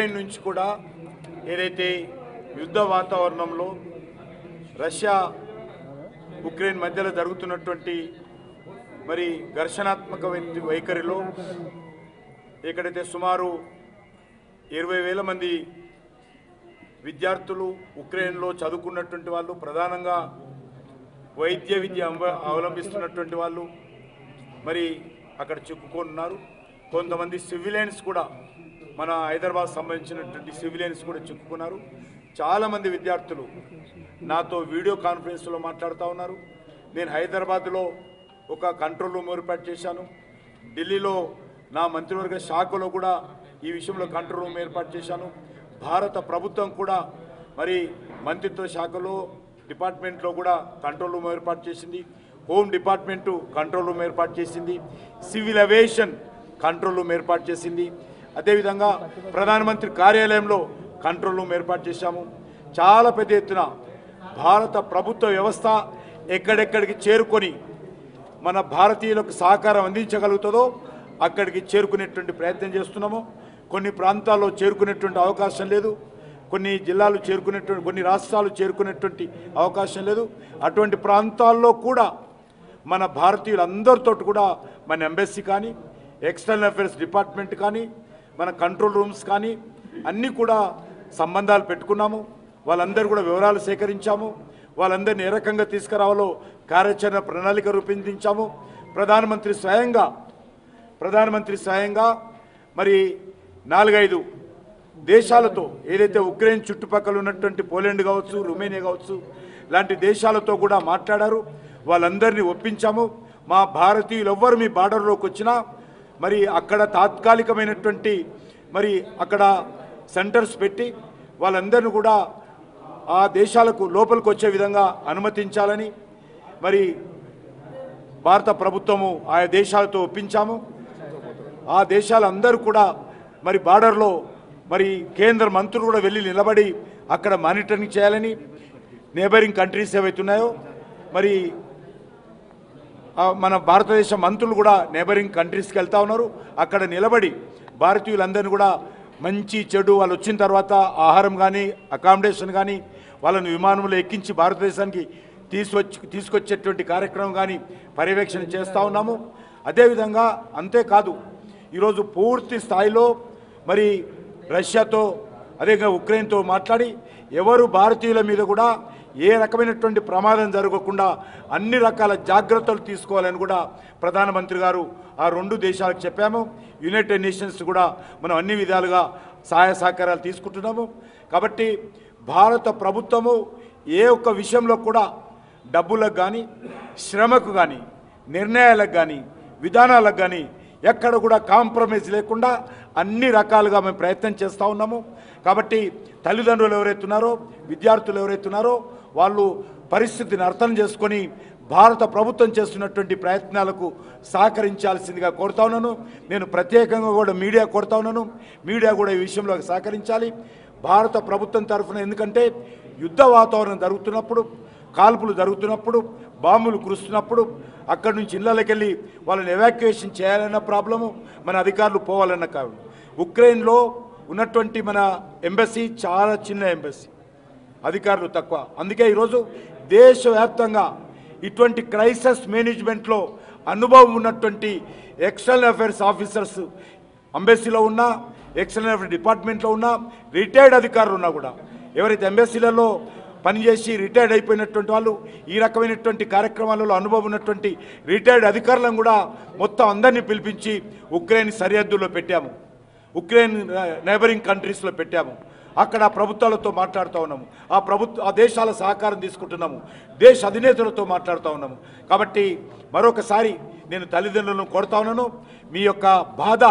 Ukraine నుంచి కూడా ఏదైతే యుద్ధ వాతావరణంలో రష్యా ఉక్రెయిన్ మధ్యలో జరుగుతున్నటువంటి మరి ఘర్షణాత్మక వై- వైఖరిలో ఎక్కడైతే సుమారు ఇరవై వేల మంది విద్యార్థులు ఉక్రెయిన్లో చదువుకున్నటువంటి వాళ్ళు ప్రధానంగా వైద్య విద్య అవ- అవలంబిస్తున్నటువంటి వాళ్ళు మరి అక్కడ చిక్కుకున్నారు కొంతమంది సివిలియన్స్ కూడా మన హైదరాబాద్ సంబంధించినటువంటి సివిలియన్స్ కూడా చిక్కుకున్నారు చాలామంది విద్యార్థులు నాతో వీడియో కాన్ఫరెన్స్లో మాట్లాడుతూ ఉన్నారు నేను హైదరాబాద్లో ఒక కంట్రోల్ రూమ్ ఏర్పాటు చేశాను ఢిల్లీలో నా మంత్రివర్గ శాఖలో కూడా ఈ విషయంలో కంట్రోల్ రూమ్ ఏర్పాటు చేశాను భారత ప్రభుత్వం కూడా మరి మంత్రిత్వ శాఖలో డిపార్ట్మెంట్లో కూడా కంట్రోల్ రూమ్ ఏర్పాటు చేసింది హోమ్ డిపార్ట్మెంటు కంట్రోల్ రూమ్ ఏర్పాటు చేసింది సివిల్ అవియేషన్ కంట్రోల్ రూమ్ ఏర్పాటు చేసింది అదేవిధంగా ప్రధానమంత్రి కార్యాలయంలో కంట్రోల్ రూమ్ ఏర్పాటు చేశాము చాలా పెద్ద ఎత్తున భారత ప్రభుత్వ వ్యవస్థ ఎక్కడెక్కడికి చేరుకొని మన భారతీయులకు సహకారం అందించగలుగుతుందో అక్కడికి చేరుకునేటువంటి ప్రయత్నం చేస్తున్నాము కొన్ని ప్రాంతాల్లో చేరుకునేటువంటి అవకాశం లేదు కొన్ని జిల్లాలు చేరుకునేటువంటి కొన్ని రాష్ట్రాలు చేరుకునేటువంటి అవకాశం లేదు అటువంటి ప్రాంతాల్లో కూడా మన భారతీయులందరితో కూడా మన ఎంబెస్సీ కానీ ఎక్స్టర్నల్ అఫైర్స్ డిపార్ట్మెంట్ కానీ మన కంట్రోల్ రూమ్స్ కానీ అన్నీ కూడా సంబంధాలు పెట్టుకున్నాము వాళ్ళందరూ కూడా వివరాలు సేకరించాము వాళ్ళందరినీ ఏ రకంగా తీసుకురావాలో కార్యాచరణ ప్రణాళిక రూపొందించాము ప్రధానమంత్రి స్వయంగా ప్రధానమంత్రి స్వయంగా మరి నాలుగైదు దేశాలతో ఏదైతే ఉక్రెయిన్ చుట్టుపక్కల ఉన్నటువంటి పోలాండ్ కావచ్చు రుమేనియా కావచ్చు లాంటి దేశాలతో కూడా మాట్లాడారు వాళ్ళందరినీ ఒప్పించాము మా భారతీయులు ఎవ్వరు మీ బార్డర్లోకి వచ్చినా మరి అక్కడ తాత్కాలికమైనటువంటి మరి అక్కడ సెంటర్స్ పెట్టి వాళ్ళందరినీ కూడా ఆ దేశాలకు లోపలికి వచ్చే విధంగా అనుమతించాలని మరి భారత ప్రభుత్వము ఆయా దేశాలతో ఒప్పించాము ఆ దేశాలందరూ కూడా మరి బార్డర్లో మరి కేంద్ర మంత్రులు కూడా వెళ్ళి నిలబడి అక్కడ మానిటరింగ్ చేయాలని నేబరింగ్ కంట్రీస్ ఏవైతే ఉన్నాయో మరి ఆ మన భారతదేశ మంత్రులు కూడా నేబరింగ్ కంట్రీస్కి వెళ్తా ఉన్నారు అక్కడ నిలబడి భారతీయులందరినీ కూడా మంచి చెడు వాళ్ళు వచ్చిన తర్వాత ఆహారం కానీ అకామిడేషన్ కానీ వాళ్ళని విమానంలో ఎక్కించి భారతదేశానికి తీసుకొచ్చి తీసుకొచ్చేటువంటి కార్యక్రమం కానీ పర్యవేక్షణ చేస్తూ ఉన్నాము అదేవిధంగా అంతేకాదు ఈరోజు పూర్తి స్థాయిలో మరి రష్యాతో అదేవిధంగా ఉక్రెయిన్తో మాట్లాడి ఎవరు భారతీయుల మీద కూడా ఏ రకమైనటువంటి ప్రమాదం జరగకుండా అన్ని రకాల జాగ్రత్తలు తీసుకోవాలని కూడా ప్రధానమంత్రి గారు ఆ రెండు దేశాలకు చెప్పాము యునైటెడ్ నేషన్స్ కూడా మనం అన్ని విధాలుగా సహాయ సహకారాలు తీసుకుంటున్నాము కాబట్టి భారత ప్రభుత్వము ఏ ఒక్క విషయంలో కూడా డబ్బులకు కానీ శ్రమకు కానీ నిర్ణయాలకు కానీ విధానాలకు కానీ ఎక్కడ కూడా కాంప్రమైజ్ లేకుండా అన్ని రకాలుగా మేము ప్రయత్నం చేస్తూ ఉన్నాము కాబట్టి తల్లిదండ్రులు ఎవరైతే ఉన్నారో విద్యార్థులు ఎవరైతే ఉన్నారో వాళ్ళు పరిస్థితిని అర్థం చేసుకొని భారత ప్రభుత్వం చేస్తున్నటువంటి ప్రయత్నాలకు సహకరించాల్సిందిగా కోరుతా ఉన్నాను నేను ప్రత్యేకంగా కూడా మీడియా కోరుతా ఉన్నాను మీడియా కూడా ఈ విషయంలో సహకరించాలి భారత ప్రభుత్వం తరఫున ఎందుకంటే యుద్ధ వాతావరణం జరుగుతున్నప్పుడు కాల్పులు జరుగుతున్నప్పుడు బాంబులు కురుస్తున్నప్పుడు అక్కడి నుంచి ఇళ్ళకి వెళ్ళి వాళ్ళని ఎవాక్యుయేషన్ చేయాలన్న ప్రాబ్లము మన అధికారులు పోవాలన్న కారణం ఉక్రెయిన్లో ఉన్నటువంటి మన ఎంబసీ చాలా చిన్న ఎంబసీ అధికారులు తక్కువ అందుకే ఈరోజు దేశవ్యాప్తంగా ఇటువంటి క్రైసిస్ మేనేజ్మెంట్లో అనుభవం ఉన్నటువంటి ఎక్స్టర్నల్ అఫైర్స్ ఆఫీసర్స్ అంబెసీలో ఉన్నా ఎక్స్టర్నల్ అఫైర్ డిపార్ట్మెంట్లో ఉన్నా రిటైర్డ్ అధికారులు ఉన్నా కూడా ఎవరైతే ఎంబెసీలలో పనిచేసి రిటైర్డ్ అయిపోయినటువంటి వాళ్ళు ఈ రకమైనటువంటి కార్యక్రమాలలో అనుభవం ఉన్నటువంటి రిటైర్డ్ అధికారులను కూడా మొత్తం అందరినీ పిలిపించి ఉక్రెయిన్ సరిహద్దుల్లో పెట్టాము ఉక్రెయిన్ నైబరింగ్ కంట్రీస్లో పెట్టాము అక్కడ ప్రభుత్వాలతో మాట్లాడుతూ ఉన్నాము ఆ ప్రభుత్వ ఆ దేశాల సహకారం తీసుకుంటున్నాము దేశ అధినేతలతో మాట్లాడుతూ ఉన్నాము కాబట్టి మరొకసారి నేను తల్లిదండ్రులను కొడతా ఉన్నాను మీ యొక్క బాధ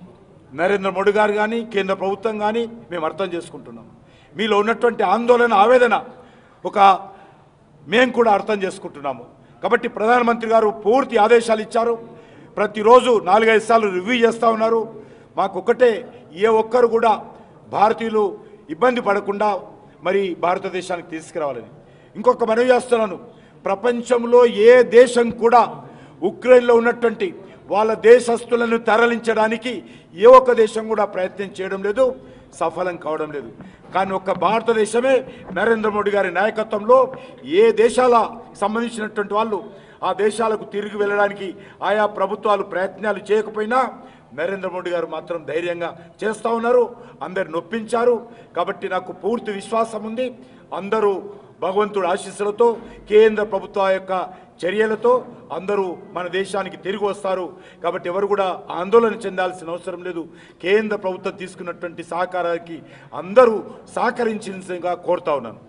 నరేంద్ర మోడీ గారు కానీ కేంద్ర ప్రభుత్వం కానీ మేము అర్థం చేసుకుంటున్నాం మీలో ఉన్నటువంటి ఆందోళన ఆవేదన ఒక మేము కూడా అర్థం చేసుకుంటున్నాము కాబట్టి ప్రధానమంత్రి గారు పూర్తి ఆదేశాలు ఇచ్చారు ప్రతిరోజు నాలుగైదు సార్లు రివ్యూ చేస్తూ ఉన్నారు మాకు ఒకటే ఏ ఒక్కరు కూడా భారతీయులు ఇబ్బంది పడకుండా మరి భారతదేశానికి తీసుకురావాలని ఇంకొక మనవి చేస్తున్నాను ప్రపంచంలో ఏ దేశం కూడా ఉక్రెయిన్లో ఉన్నటువంటి వాళ్ళ దేశస్తులను తరలించడానికి ఏ ఒక్క దేశం కూడా ప్రయత్నం చేయడం లేదు సఫలం కావడం లేదు కానీ ఒక్క భారతదేశమే నరేంద్ర మోడీ గారి నాయకత్వంలో ఏ దేశాల సంబంధించినటువంటి వాళ్ళు ఆ దేశాలకు తిరిగి వెళ్ళడానికి ఆయా ప్రభుత్వాలు ప్రయత్నాలు చేయకపోయినా నరేంద్ర మోడీ గారు మాత్రం ధైర్యంగా చేస్తూ ఉన్నారు అందరు నొప్పించారు కాబట్టి నాకు పూర్తి విశ్వాసం ఉంది అందరూ భగవంతుడు ఆశీస్సులతో కేంద్ర ప్రభుత్వ యొక్క చర్యలతో అందరూ మన దేశానికి తిరిగి వస్తారు కాబట్టి ఎవరు కూడా ఆందోళన చెందాల్సిన అవసరం లేదు కేంద్ర ప్రభుత్వం తీసుకున్నటువంటి సహకారానికి అందరూ సహకరించిందిగా కోరుతా ఉన్నాను